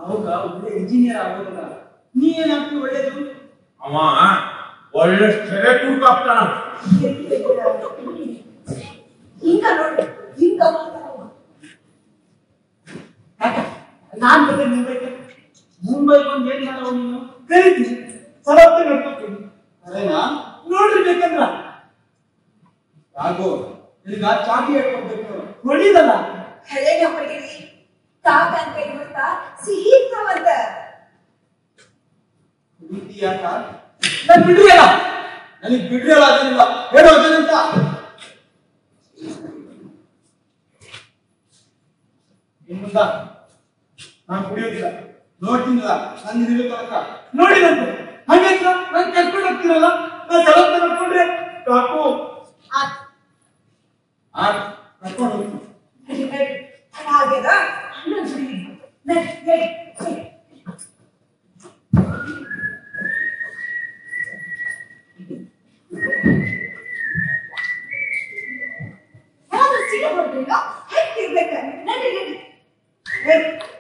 ಅವಾಗ ಒಳ್ಳೆ ಇಂಜಿನಿಯರ್ ಆಗೋದಲ್ಲ ನೀ ಏನಾಗ್ತಿ ಒಳ್ಳೇದು ಅವ ಒಳ್ಳೆ ಸೆರೆ ಕೂಡ್ಕಾಗ್ತಾನ ಹಿಂಗ ನೋಡಿ ಹಿಂಗ ಮಾತಾಡವ. ಯಾಕೆ ನಾನ್ ಬಂದೆ ಮುಂಬೈಗೆ ಮುಂಬೈ ಬಂದು ಏನ್ ಮಾಡವ ನೀನು ಕರಿತೀನಿ ಸಲತ್ತೆ ನಡ್ಕೊತೀನಿ ಅದೇನಾ ನೋಡ್ರಿ ಬೇಕಂದ್ರ ಯಾಕೋ ನಿನಗ ಚಾಟಿ ಹೇಳ್ಕೊಡ್ಬೇಕು ಹೊಡಿದಲ್ಲ ಹಳೆಯ ಹೊಡಿರಿ ಕಾಕ ಅಂತ ಇವತ್ತ ಸಿಹಿ ಇರ್ತಾವಂತ ಪ್ರೀತಿ ಯಾಕ ನಾನ್ ಬಿಡ್ರಿ ಅಲ್ಲ ನನಗ್ ಬಿಡ್ರಿ ಅಲ್ಲ ಅದನ್ನಿಲ್ಲ ಹೇಳು ಅದನ್ನಂತ ಇನ್ ಮುಂದ ನಾನ್ ಕುಡಿಯೋದಿಲ್ಲ ನೋಡ್ತೀನಿಲ್ಲ ನನ್ನ ಹಿಡಿದು ತನಕ ನೋಡಿದಂತೆ ಹಂಗೆ ನಾನು ಕರ್ಕೊಂಡು ಹೋಗ್ತೀರಲ್ಲ ನಾ ಸಲತ್ತೆ ನಡ್ಕೊಂಡ್ರೆ ಸಾಕು ಆತ್ ಆ ಕರ್ಕೊಂಡು ಹೋಗ್ತೀನಿ ನಡಿ ನಡಿ ತಡ ಆಗ್ಯದ ಅಣ್ಣ ಬಿಡಿ ನಡಿ ನಡಿ ನಡಿ. ಯಾವ್ದು ಸೀರೆ ಹೊಡ್ತೀನೋ ಹೆಂಗಿರ್ಬೇಕ ನಡಿ ನಡಿ ನಡಿ